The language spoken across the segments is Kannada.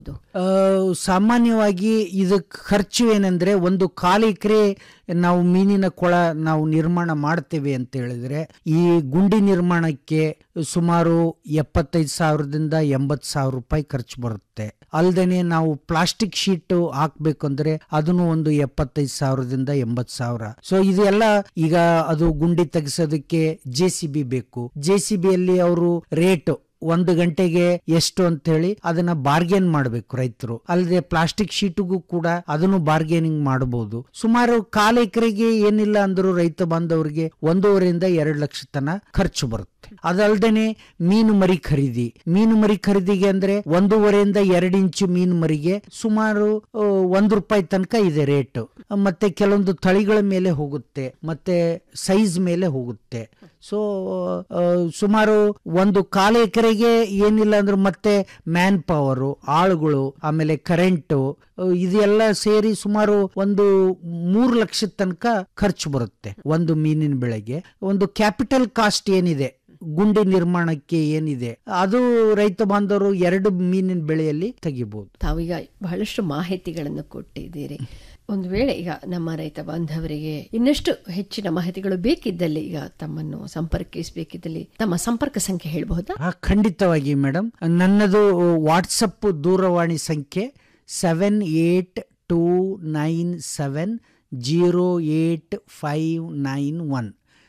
ಆ, ಸಾಮಾನ್ಯವಾಗಿ ಇದಕ್ಕೆ ಖರ್ಚು ಏನಂದ್ರೆ ಒಂದು ಕಾಲು ಎಕರೆ ನಾವು ಮೀನಿನ ಕೊಳ ನಾವು ನಿರ್ಮಾಣ ಮಾಡ್ತೇವೆ ಅಂತ ಹೇಳಿದ್ರೆ ಈ ಗುಂಡಿ ನಿರ್ಮಾಣಕ್ಕೆ ಸುಮಾರು ಎಪ್ಪತ್ತೈದು ಸಾವಿರದಿಂದ ಎಂಬತ್ತು ಸಾವಿರ ರೂಪಾಯಿ ಖರ್ಚು ಬರುತ್ತೆ ಅಲ್ದೇನೆ ನಾವು ಪ್ಲಾಸ್ಟಿಕ್ ಶೀಟ್ ಹಾಕ್ಬೇಕಂದ್ರೆ ಅದನ್ನು ಒಂದು ಎಪ್ಪತ್ತೈದು ಸಾವಿರದಿಂದ ಎಂಬತ್ತು ಸಾವಿರ ಸೊ ಇದೆಲ್ಲ ಈಗ ಅದು ಗುಂಡಿ ತೆಗೆಸೋದಕ್ಕೆ ಜೆ ಸಿ ಬಿ ಬೇಕು ಜೆ ಸಿ ಬಿಯಲ್ಲಿ ಅವರು ರೇಟ್ ಒಂದು ಗಂಟೆಗೆ ಎಷ್ಟು ಅಂತ ಹೇಳಿ ಅದನ್ನ ಬಾರ್ಗೇನ್ ಮಾಡಬೇಕು ರೈತರು ಅಲ್ಲದೆ ಪ್ಲಾಸ್ಟಿಕ್ ಶೀಟ್ಗೂ ಕೂಡ ಅದನ್ನು ಬಾರ್ಗೇನಿಂಗ್ ಮಾಡಬಹುದು ಸುಮಾರು ಕಾಲ ಎಕರೆಗೆ ಏನಿಲ್ಲ ಅಂದ್ರೂ ರೈತ ಬಾಂಧವರಿಗೆ ಒಂದೂವರೆಯಿಂದ ಎರಡು ಲಕ್ಷ ತನ ಖರ್ಚು ಬರುತ್ತೆ ಅದಲ್ದೇನೆ ಮೀನು ಮರಿ ಖರೀದಿ ಮೀನು ಮರಿ ಖರೀದಿಗೆ ಅಂದ್ರೆ ಒಂದೂವರೆಯಿಂದ ಎರಡು ಇಂಚು ಮೀನು ಮರಿಗೆ ಸುಮಾರು ಆ, ಒಂದು ರೂಪಾಯಿ ತನಕ ಇದೆ ರೇಟ್ ಮತ್ತೆ ಕೆಲವೊಂದು ತಳಿಗಳ ಮೇಲೆ ಹೋಗುತ್ತೆ ಮತ್ತೆ ಸೈಜ್ ಮೇಲೆ ಹೋಗುತ್ತೆ ಸೊ ಸುಮಾರು ಒಂದು ಕಾಲ ಎಕರೆಗೆ ಏನಿಲ್ಲ ಅಂದ್ರೆ ಮತ್ತೆ ಮ್ಯಾನ್ ಪವರು ಆಳುಗಳು ಆಮೇಲೆ ಕರೆಂಟು ಇದೆಲ್ಲ ಸೇರಿ ಸುಮಾರು ಒಂದು ಮೂರು ಲಕ್ಷದ ತನಕ ಖರ್ಚು ಬರುತ್ತೆ ಒಂದು ಮೀನಿನ ಬೆಳೆಗೆ ಒಂದು ಕ್ಯಾಪಿಟಲ್ ಕಾಸ್ಟ್ ಏನಿದೆ ಗುಂಡಿ ನಿರ್ಮಾಣಕ್ಕೆ ಏನಿದೆ ಅದು ರೈತ ಬಾಂಧವರು ಎರಡು ಮೀನಿನ ಬೆಳೆಯಲ್ಲಿ ತೆಗಿಬಹುದು ತಾವೀಗ ಬಹಳಷ್ಟು ಮಾಹಿತಿಗಳನ್ನು ಕೊಟ್ಟಿದ್ದೀರಿ ಒಂದು ವೇಳೆ ಈಗ ನಮ್ಮ ರೈತ ಬಾಂಧವರಿಗೆ ಇನ್ನಷ್ಟು ಹೆಚ್ಚಿನ ಮಾಹಿತಿಗಳು ಬೇಕಿದ್ದಲ್ಲಿ ಈಗ ತಮ್ಮನ್ನು ಸಂಪರ್ಕಿಸಬೇಕಿದ್ದಲ್ಲಿ ತಮ್ಮ ಸಂಪರ್ಕ ಸಂಖ್ಯೆ ಹೇಳಬಹುದಾ ಆ, ಖಂಡಿತವಾಗಿ ಮೇಡಮ್ ನನ್ನದು ವಾಟ್ಸಪ್ ದೂರವಾಣಿ ಸಂಖ್ಯೆ seven eight two nine seven zero eight five nine one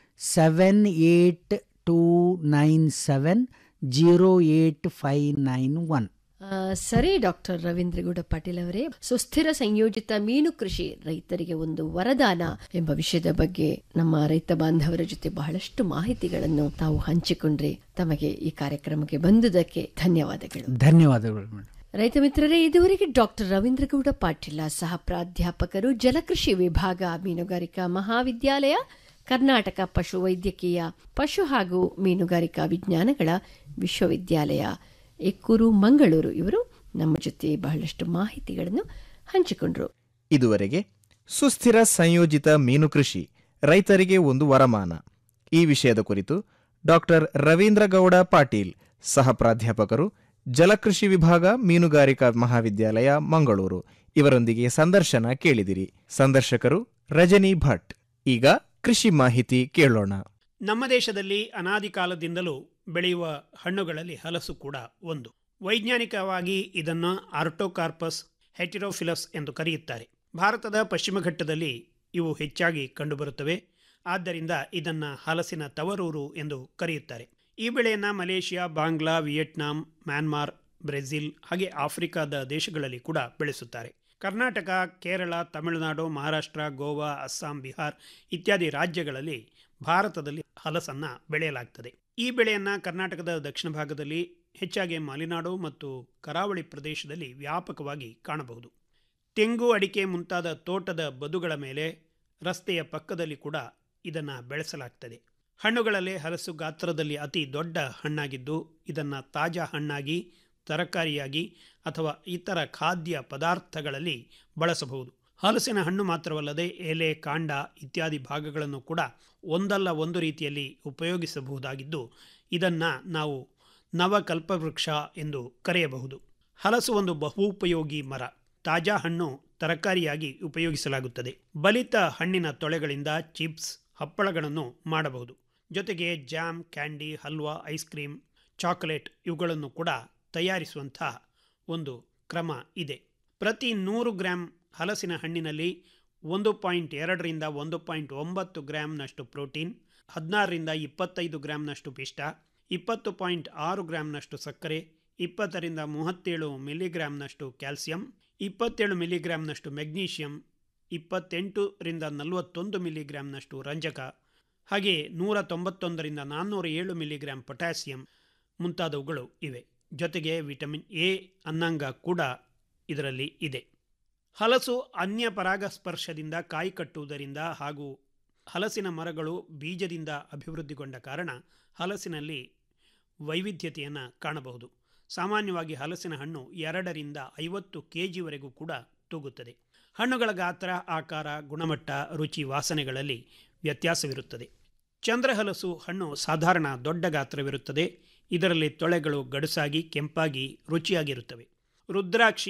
seven eight two nine seven zero eight five nine one ಆ, ಸರಿ ಡಾಕ್ಟರ್ ರವೀಂದ್ರಗೌಡ ಪಾಟೀಲ್ ಅವರೇ ಸುಸ್ಥಿರ ಸಂಯೋಜಿತ ಮೀನು ಕೃಷಿ ರೈತರಿಗೆ ಒಂದು ವರದಾನ ಎಂಬ ವಿಷಯದ ಬಗ್ಗೆ ನಮ್ಮ ರೈತ ಬಾಂಧವರ ಜೊತೆ ಬಹಳಷ್ಟು ಮಾಹಿತಿಗಳನ್ನು ತಾವು ಹಂಚಿಕೊಂಡ್ರಿ ತಮಗೆ ಈ ಕಾರ್ಯಕ್ರಮಕ್ಕೆ ಬಂದುದಕ್ಕೆ ಧನ್ಯವಾದಗಳು ಧನ್ಯವಾದಗಳು ಮೇಡಮ್ ರೈತ ಮಿತ್ರರೇ ಇದುವರೆಗೆ ಡಾಕ್ಟರ್ ರವೀಂದ್ರಗೌಡ ಪಾಟೀಲ ಸಹ ಪ್ರಾಧ್ಯಾಪಕರು ಜಲಕೃಷಿ ವಿಭಾಗ ಮೀನುಗಾರಿಕಾ ಮಹಾವಿದ್ಯಾಲಯ ಕರ್ನಾಟಕ ಪಶು ವೈದ್ಯಕೀಯ ಪಶು ಹಾಗೂ ಮೀನುಗಾರಿಕಾ ವಿಜ್ಞಾನಗಳ ವಿಶ್ವವಿದ್ಯಾಲಯ ಎಕ್ಕೂರು ಮಂಗಳೂರು ಇವರು ನಮ್ಮ ಜೊತೆ ಬಹಳಷ್ಟು ಮಾಹಿತಿಗಳನ್ನು ಹಂಚಿಕೊಂಡ್ರು ಇದುವರೆಗೆ ಸುಸ್ಥಿರ ಸಂಯೋಜಿತ ಮೀನು ಕೃಷಿ ರೈತರಿಗೆ ಒಂದು ವರಮಾನ ಈ ವಿಷಯದ ಕುರಿತು ಡಾಕ್ಟರ್ ರವೀಂದ್ರ ಗೌಡ ಪಾಟೀಲ್ ಸಹ ಪ್ರಾಧ್ಯಾಪಕರು ಜಲಕೃಷಿ ವಿಭಾಗ ಮೀನುಗಾರಿಕಾ ಮಹಾವಿದ್ಯಾಲಯ ಮಂಗಳೂರು ಇವರೊಂದಿಗೆ ಸಂದರ್ಶನ ಕೇಳಿದಿರಿ ಸಂದರ್ಶಕರು ರಜನಿ ಭಟ್ ಈಗ ಕೃಷಿ ಮಾಹಿತಿ ಕೇಳೋಣ ನಮ್ಮ ದೇಶದಲ್ಲಿ ಅನಾದಿ ಕಾಲದಿಂದಲೂ ಬೆಳೆಯುವ ಹಣ್ಣುಗಳಲ್ಲಿ ಹಲಸು ಕೂಡ ಒಂದು ವೈಜ್ಞಾನಿಕವಾಗಿ ಇದನ್ನು ಆರ್ಟೋಕಾರ್ಪಸ್ ಹೆಟಿರೋಫಿಲಸ್ ಎಂದು ಕರೆಯುತ್ತಾರೆ ಭಾರತದ ಪಶ್ಚಿಮ ಘಟ್ಟದಲ್ಲಿ ಇವು ಹೆಚ್ಚಾಗಿ ಕಂಡುಬರುತ್ತವೆ ಆದ್ದರಿಂದ ಇದನ್ನು ಹಲಸಿನ ತವರೂರು ಎಂದು ಕರೆಯುತ್ತಾರೆ ಈ ಬೆಳೆಯನ್ನು Malaysia Bangla Vietnam Myanmar Brazil ಹಾಗೆ ಆಫ್ರಿಕಾದ ದೇಶಗಳಲ್ಲಿ ಕೂಡ ಬೆಳೆಸುತ್ತಾರೆ ಕರ್ನಾಟಕ ಕೇರಳ ತಮಿಳುನಾಡು ಮಹಾರಾಷ್ಟ್ರ ಗೋವಾ ಅಸ್ಸಾಂ ಬಿಹಾರ್ ಇತ್ಯಾದಿ ರಾಜ್ಯಗಳಲ್ಲಿ ಭಾರತದಲ್ಲಿ ಹಲಸನ್ನ ಬೆಳೆಯಲಾಗ್ತದೆ ಈ ಬೆಳೆಯನ್ನು ಕರ್ನಾಟಕದ ದಕ್ಷಿಣ ಭಾಗದಲ್ಲಿ ಹೆಚ್ಚಾಗಿ ಮಲೆನಾಡು ಮತ್ತು ಕರಾವಳಿ ಪ್ರದೇಶದಲ್ಲಿ ವ್ಯಾಪಕವಾಗಿ ಕಾಣಬಹುದು ತೆಂಗು ಅಡಿಕೆ ಮುಂತಾದ ತೋಟದ ಬದುಗಳ ಮೇಲೆ ರಸ್ತೆಯ ಪಕ್ಕದಲ್ಲಿ ಕೂಡ ಇದನ್ನು ಬೆಳೆಸಲಾಗ್ತದೆ ಹಣ್ಣುಗಳಲ್ಲಿ ಹಲಸು ಗಾತ್ರದಲ್ಲಿ ಅತಿ ದೊಡ್ಡ ಹಣ್ಣಾಗಿದ್ದು ಇದನ್ನು ತಾಜಾ ಹಣ್ಣಾಗಿ ತರಕಾರಿಯಾಗಿ ಅಥವಾ ಇತರ ಖಾದ್ಯ ಪದಾರ್ಥಗಳಲ್ಲಿ ಬಳಸಬಹುದು ಹಲಸಿನ ಹಣ್ಣು ಮಾತ್ರವಲ್ಲದೆ ಎಲೆ ಕಾಂಡ ಇತ್ಯಾದಿ ಭಾಗಗಳನ್ನು ಕೂಡ ಒಂದಲ್ಲ ಒಂದು ರೀತಿಯಲ್ಲಿ ಉಪಯೋಗಿಸಬಹುದಾಗಿದ್ದು ಇದನ್ನು ನಾವು ನವಕಲ್ಪವೃಕ್ಷ ಎಂದು ಕರೆಯಬಹುದು ಹಲಸು ಒಂದು ಬಹುಪಯೋಗಿ ಮರ ತಾಜಾ ಹಣ್ಣು ತರಕಾರಿಯಾಗಿ ಉಪಯೋಗಿಸಲಾಗುತ್ತದೆ ಬಲಿತ ಹಣ್ಣಿನ ತೊಳೆಗಳಿಂದ ಚಿಪ್ಸ್ ಹಪ್ಪಳಗಳನ್ನು ಮಾಡಬಹುದು ಜೊತೆಗೆ jam candy halwa ice cream chocolate ಇವುಗಳನ್ನು ಕೂಡ ತಯಾರಿಸುವಂಥ ಒಂದು ಕ್ರಮ ಇದೆ ಪ್ರತಿ ನೂರು ಗ್ರಾಂ ಹಲಸಿನ ಹಣ್ಣಿನಲ್ಲಿ ಒಂದು ಪಾಯಿಂಟ್ ಎರಡರಿಂದ ಒಂದು ಪಾಯಿಂಟ್ ಒಂಬತ್ತು ಗ್ರಾಂನಷ್ಟು ಪ್ರೋಟೀನ್ ಹದಿನಾರರಿಂದ ಇಪ್ಪತ್ತೈದು ಗ್ರಾಂನಷ್ಟು ಪಿಷ್ಟ ಇಪ್ಪತ್ತು ಪಾಯಿಂಟ್ ಆರು ಗ್ರಾಂನಷ್ಟು ಸಕ್ಕರೆ ಇಪ್ಪತ್ತರಿಂದ ಮೂವತ್ತೇಳು ಮಿಲಿಗ್ರಾಂನಷ್ಟು ಕ್ಯಾಲ್ಸಿಯಂ ಇಪ್ಪತ್ತೇಳು ಮಿಲಿಗ್ರಾಂನಷ್ಟು ಮೆಗ್ನೀಷಿಯಂ ಇಪ್ಪತ್ತೆಂಟರಿಂದ ನಲವತ್ತೊಂದು ಮಿಲಿಗ್ರಾಂನಷ್ಟು ರಂಜಕ ಹಾಗೆ ನೂರ ತೊಂಬತ್ತೊಂದರಿಂದ ನಾನ್ನೂರ ಏಳು ಮಿಲಿಗ್ರಾಂ ಪೊಟ್ಯಾಸಿಯಂ ಮುಂತಾದವುಗಳು ಇವೆ ಜೊತೆಗೆ ವಿಟಮಿನ್ ಎ ಅನ್ನಂಗ ಕೂಡ ಇದರಲ್ಲಿ ಇದೆ ಹಲಸು ಅನ್ಯ ಪರಾಗಸ್ಪರ್ಶದಿಂದ ಕಾಯಿ ಕಟ್ಟುವುದರಿಂದ ಹಾಗೂ ಹಲಸಿನ ಮರಗಳು ಬೀಜದಿಂದ ಅಭಿವೃದ್ಧಿಗೊಂಡ ಕಾರಣ ಹಲಸಿನಲ್ಲಿ ವೈವಿಧ್ಯತೆಯನ್ನು ಕಾಣಬಹುದು ಸಾಮಾನ್ಯವಾಗಿ ಹಲಸಿನ ಹಣ್ಣು ಎರಡರಿಂದ ಐವತ್ತು ಕೆ ಜಿವರೆಗೂ ಕೂಡ ತೂಗುತ್ತದೆ ಹಣ್ಣುಗಳ ಗಾತ್ರ ಆಕಾರ ಗುಣಮಟ್ಟ ರುಚಿ ವಾಸನೆಗಳಲ್ಲಿ ವ್ಯತ್ಯಾಸವಿರುತ್ತದೆ ಚಂದ್ರಹಲಸು ಹಣ್ಣು ಸಾಧಾರಣ ದೊಡ್ಡ ಗಾತ್ರವಿರುತ್ತದೆ ಇದರಲ್ಲಿ ತೊಳೆಗಳು ಗಡುಸಾಗಿ ಕೆಂಪಾಗಿ ರುಚಿಯಾಗಿರುತ್ತವೆ ರುದ್ರಾಕ್ಷಿ